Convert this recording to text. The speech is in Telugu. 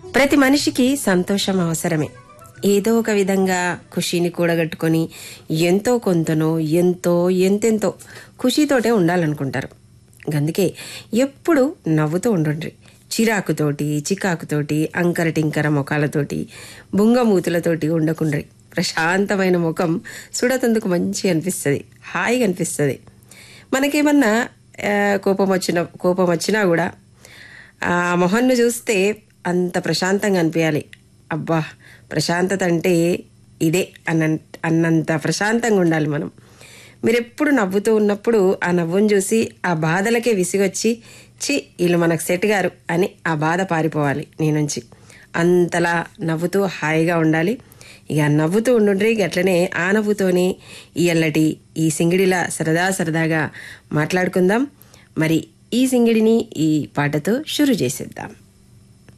ప్రతి మనిషికి సంతోషం అవసరమే ఏదో ఒక విధంగా ఖుషీని కూడగట్టుకొని ఎంతో కొంతనో ఎంతో ఎంతెంతో ఖుషీతోటే ఉండాలనుకుంటారు అందుకే ఎప్పుడు నవ్వుతూ ఉండండి చిరాకుతోటి చికాకుతోటి అంకర టింకర ముఖాలతోటి బుంగమూతులతోటి ఉండకుండ్రి ప్రశాంతమైన ముఖం చూడతందుకు మంచి అనిపిస్తుంది హాయిగా అనిపిస్తుంది మనకేమన్నా ఆ, కోపం వచ్చిన కోపం వచ్చినా కూడా ఆ మొహన్ను చూస్తే అంత ప్రశాంతంగా అనిపించాలి అబ్బా ప్రశాంతత అంటే ఇదే అన్న అన్నంత ప్రశాంతంగా ఉండాలి మనం మీరు ఎప్పుడు నవ్వుతూ ఉన్నప్పుడు ఆ నవ్వును చూసి ఆ బాధలకే విసిగొచ్చి చి వీళ్ళు మనకు సెట్ గారు అని ఆ బాధ పారిపోవాలి నీ నుంచి అంతలా నవ్వుతూ హాయిగా ఉండాలి ఇక నవ్వుతూ ఉండుండ్రి అట్లనే ఆ నవ్వుతోనే ఈ అల్లటి ఈ సింగిడిలా సరదా సరదాగా మాట్లాడుకుందాం మరి ఈ సింగిడిని ఈ పాటతో షురు చేసేద్దాం